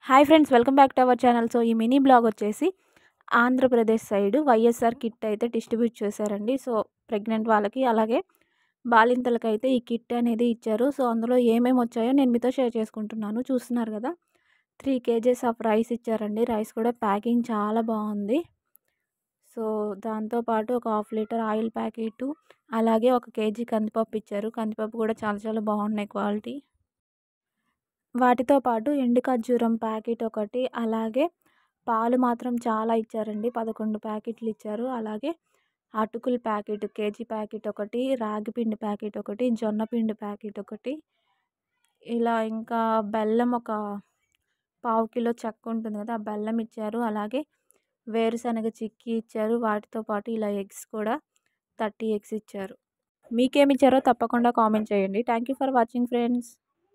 hi friends welcome back to our channel so ఈ mini blog వచ్చేసి Andhra Pradesh side YSR kit అయితే distribute చేశారండి so pregnant వాళ్ళకి అలాగే బాలింతలకి అయితే ఈ కిట్ అనేది ఇచ్చారు సో అందులో ఏమేమి వచ్చాయో నేను మీతో షేర్ చేసుకుంటున్నాను చూస్తున్నారు కదా త్రీ కేజెస్ ఆఫ్ రైస్ ఇచ్చారండి రైస్ కూడా ప్యాకింగ్ చాలా బాగుంది సో దాంతోపాటు ఒక హాఫ్ లీటర్ ఆయిల్ ప్యాకెట్ అలాగే ఒక కేజీ కందిపప్పు ఇచ్చారు కందిపప్పు కూడా చాలా చాలా బాగున్నాయి క్వాలిటీ వాటితో పాటు ఎండు ఖర్జూరం ప్యాకెట్ ఒకటి అలాగే పాలు మాత్రం చాలా ఇచ్చారండి పదకొండు ప్యాకెట్లు ఇచ్చారు అలాగే అటుకుల ప్యాకెట్ కేజీ ప్యాకెట్ ఒకటి రాగి పిండి ప్యాకెట్ ఒకటి జొన్న పిండి ప్యాకెట్ ఒకటి ఇలా ఇంకా బెల్లం ఒక పావు కిలో చెక్క ఉంటుంది కదా ఆ బెల్లం ఇచ్చారు అలాగే వేరుశనగ చిక్కీ ఇచ్చారు వాటితో పాటు ఇలా ఎగ్స్ కూడా థర్టీ ఎగ్స్ ఇచ్చారు మీకేమి ఇచ్చారో తప్పకుండా కామెంట్ చేయండి thank you for watching friends